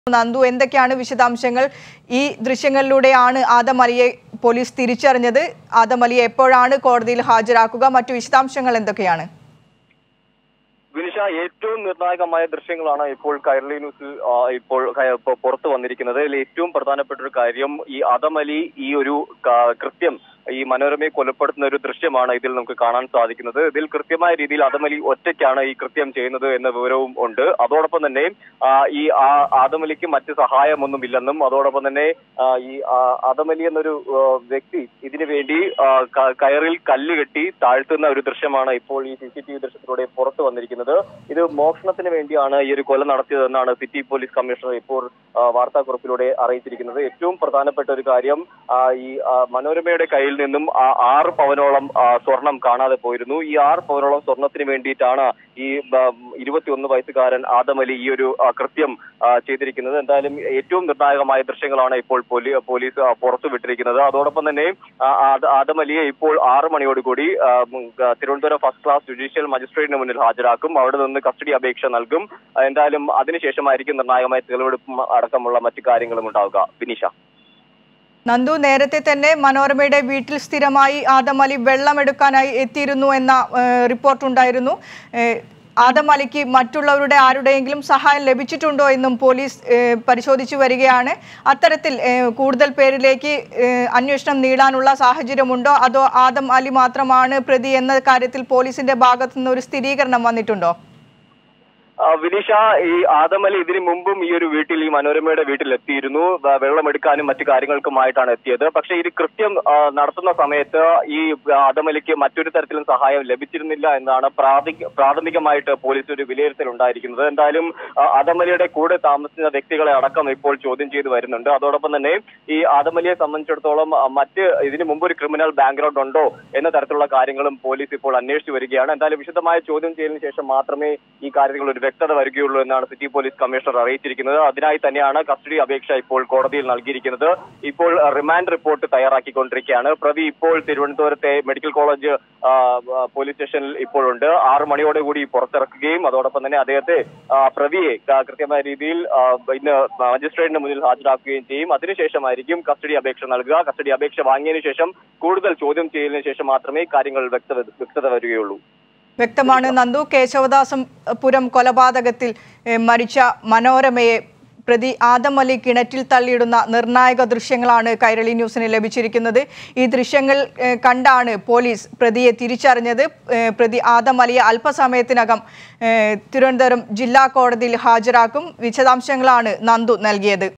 നന്ദു എന്തൊക്കെയാണ് വിശദാംശങ്ങൾ ഈ ദൃശ്യങ്ങളിലൂടെയാണ് ആദം അലിയെ പോലീസ് തിരിച്ചറിഞ്ഞത് ആദം അലിയെ എപ്പോഴാണ് കോടതിയിൽ ഹാജരാക്കുക മറ്റു വിശദാംശങ്ങൾ എന്തൊക്കെയാണ് വിനിഷ ഏറ്റവും നിർണായകമായ ദൃശ്യങ്ങളാണ് ഇപ്പോൾ കൈരളി ന്യൂസിൽ ആ, ഇപ്പോൾ ക- ഇപ്പൊ പുറത്തു വന്നിരിക്കുന്നത് ഇതിൽ ഏറ്റവും പ്രധാനപ്പെട്ട ഒരു കാര്യം ഈ അദമലി ഈ ഒരു ക- കൃത്യം ഈ മനോരമയെ കൊലപ്പെടുത്തുന്ന ഒരു ദൃശ്യമാണ് ഇതിൽ നമുക്ക് കാണാൻ സാധിക്കുന്നത് ഇതിൽ കൃത്യമായ രീതിയിൽ അദമലി ഒറ്റയ്ക്കാണ് ഈ കൃത്യം ചെയ്യുന്നത് എന്ന വിവരവും ഉണ്ട് അതോടൊപ്പം തന്നെ ആ, ഈ ആ- ആദമലിക്ക് മറ്റ് സഹായമൊന്നും ഇല്ലെന്നും അതോടൊപ്പം തന്നെ ആ, ഈ ആ, അദമലി എന്നൊരു ആ, വ്യക്തി ഇതിനു വേണ്ടി ആ, ക- കയറിൽ കല്ല് കെട്ടി താഴ്ത്തുന്ന ഒരു ദൃശ്യമാണ് ഇപ്പോൾ ഈ സി സി ടി വി ദൃശ്യത്തിലൂടെ പുറത്തു വന്നിരിക്കുന്നത് ഇത് മോഷണത്തിന് വേണ്ടിയാണ് ഈ ഒരു കൊല നടത്തിയതെന്നാണ് സിറ്റി പോലീസ് കമ്മീഷണർ ഇപ്പോൾ ആ, വാർത്താക്കുറിപ്പിലൂടെ അറിയിച്ചിരിക്കുന്നത് ഏറ്റവും പ്രധാനപ്പെട്ട ഒരു കാര്യം ആ, ഈ ആ, മനോരമയുടെ കയ്യിൽ നിന്നും ആ ആറ് പവനോളം ആ, സ്വർണം കാണാതെ പോയിരുന്നു ഈ ആറ് പവനോളം സ്വർണത്തിന് വേണ്ടിയിട്ടാണ് ഈ ഇരുപത്തിയൊന്ന് വയസ്സുകാരൻ ആദമലി ഈ ഒരു ആ, കൃത്യം ആ, ചെയ്തിരിക്കുന്നത് എന്തായാലും ഏറ്റവും നിർണായകമായ ദൃശ്യങ്ങളാണ് ഇപ്പോൾ പോലീ- പോലീസ് ആ, പുറത്തുവിട്ടിരിക്കുന്നത് അതോടൊപ്പം തന്നെ ആ, ആദ- ആദമലിയെ ഇപ്പോൾ ആറ് മണിയോടുകൂടി ആ, ഉം, ആ, തിരുവനന്തപുരം ഫസ്റ്റ് ക്ലാസ് ജുഡീഷ്യൽ മജിസ്ട്രേറ്റിന് മുന്നിൽ ഹാജരാക്കും അവിടെ നിന്ന് കസ്റ്റഡി അപേക്ഷ നൽകും ആ, എന്തായാലും അതിനുശേഷമായിരിക്കും നിർണായകമായ തെളിവെടുപ്പും അടക്കമുള്ള മറ്റു കാര്യങ്ങളും ഉണ്ടാവുക വിനീഷ നന്ദു നേരത്തെ തന്നെ മനോരമയുടെ വീട്ടിൽ സ്ഥിരമായി ആദം അലി വെള്ളമെടുക്കാനായി എത്തിയിരുന്നു എന്ന ഏഹ്, റിപ്പോർട്ടുണ്ടായിരുന്നു ഏഹ്, ആദം അലിക്ക് മറ്റുള്ളവരുടെ ആരുടെയെങ്കിലും സഹായം ലഭിച്ചിട്ടുണ്ടോ എന്നും പോലീസ് ഏഹ്, പരിശോധിച്ചു വരികയാണ് അത്തരത്തിൽ ഏഹ്, കൂടുതൽ പേരിലേക്ക് ഏഹ്, അന്വേഷണം നീളാനുള്ള സാഹചര്യമുണ്ടോ അതോ ആദം അലി മാത്രമാണ് പ്രതി എന്ന കാര്യത്തിൽ പോലീസിന്റെ ഭാഗത്തു നിന്ന് ഒരു സ്ഥിരീകരണം വന്നിട്ടുണ്ടോ ആ, വിനീഷ ഈ ആദമലി ഇതിനു മുമ്പും ഈ ഒരു വീട്ടിൽ ഈ മനോരമയുടെ വീട്ടിൽ എത്തിയിരുന്നു വ- വെള്ളമെടുക്കാനും മറ്റു കാര്യങ്ങൾക്കുമായിട്ടാണ് എത്തിയത് പക്ഷേ ഇത് കൃത്യം ആ, നടത്തുന്ന സമയത്ത് ഈ ആദമലിക്ക് മറ്റൊരു തരത്തിലും സഹായം ലഭിച്ചിരുന്നില്ല എന്നാണ് പ്രാഥമിക പ്രാഥമികമായിട്ട് പോലീസ് ഒരു വിലയിരുത്തൽ ഉണ്ടായിരിക്കുന്നത് എന്തായാലും ആ, ആദമലിയുടെ കൂടെ താമസിക്കുന്ന വ്യക്തികളെ അടക്കം ഇപ്പോൾ ചോദ്യം ചെയ്ത് വരുന്നുണ്ട് അതോടൊപ്പം തന്നെ ഈ ആദമലിയെ സംബന്ധിച്ചിടത്തോളം ആ, മറ്റ് ഇതിനു മുമ്പ് ഒരു ക്രിമിനൽ ബാക്ക്ഗ്രൗണ്ട് ഉണ്ടോ എന്ന തരത്തിലുള്ള കാര്യങ്ങളും പോലീസ് ഇപ്പോൾ അന്വേഷിച്ചു വരികയാണ് എന്തായാലും വിശദമായ ചോദ്യം ചെയ്തതിനു ശേഷം മാത്രമേ ഈ കാര്യത്തിൽ ഒരു വ്യക്തത വരികയുള്ളൂ എന്നാണ് സിറ്റി പോലീസ് കമ്മീഷണർ അറിയിച്ചിരിക്കുന്നത് അതിനായി തന്നെയാണ് കസ്റ്റഡി അപേക്ഷ ഇപ്പോൾ കോടതിയിൽ നൽകിയിരിക്കുന്നത് ഇപ്പോൾ റിമാൻഡ് റിപ്പോർട്ട് തയ്യാറാക്കിക്കൊണ്ടിരിക്കുകയാണ് പ്രതി ഇപ്പോൾ തിരുവനന്തപുരത്തെ മെഡിക്കൽ കോളേജ് ആ, ആ, പോലീസ് സ്റ്റേഷനിൽ ഇപ്പോഴുണ്ട് ആറ് മണിയോടുകൂടി പുറത്തിറക്കുകയും അതോടൊപ്പം തന്നെ അദ്ദേഹത്തെ ആ, പ്രതിയെ ക- കൃത്യമായ രീതിയിൽ ആ, ഇന്ന് മജിസ്ട്രേറ്റിന് മുന്നിൽ ഹാജരാക്കുകയും ചെയ്യും അതിനുശേഷമായിരിക്കും കസ്റ്റഡി അപേക്ഷ നൽകുക കസ്റ്റഡി അപേക്ഷ വാങ്ങിയതിനു ശേഷം കൂടുതൽ ചോദ്യം ചെയ്യലിന് ശേഷം മാത്രമേ കാര്യങ്ങൾ വ്യക്തത വ്യക്തത വരികയുള്ളൂ വ്യക്തമാണ് നന്ദു കേശവദാസം പുരം കൊലപാതകത്തിൽ ഏഹ്, മരിച്ച മനോരമയെ പ്രതി ആദം അലി കിണറ്റിൽ തള്ളിയിടുന്ന നിർണായക ദൃശ്യങ്ങളാണ് കൈരളി ന്യൂസിന് ലഭിച്ചിരിക്കുന്നത് ഈ ദൃശ്യങ്ങൾ ഏഹ്, കണ്ടാണ് പോലീസ് പ്രതിയെ തിരിച്ചറിഞ്ഞത് ഏഹ്, പ്രതി ആദം അലിയെ അല്പസമയത്തിനകം ഏഹ്, തിരുവനന്തപുരം ജില്ലാ കോടതിയിൽ ഹാജരാക്കും വിശദാംശങ്ങളാണ് നന്ദു നൽകിയത്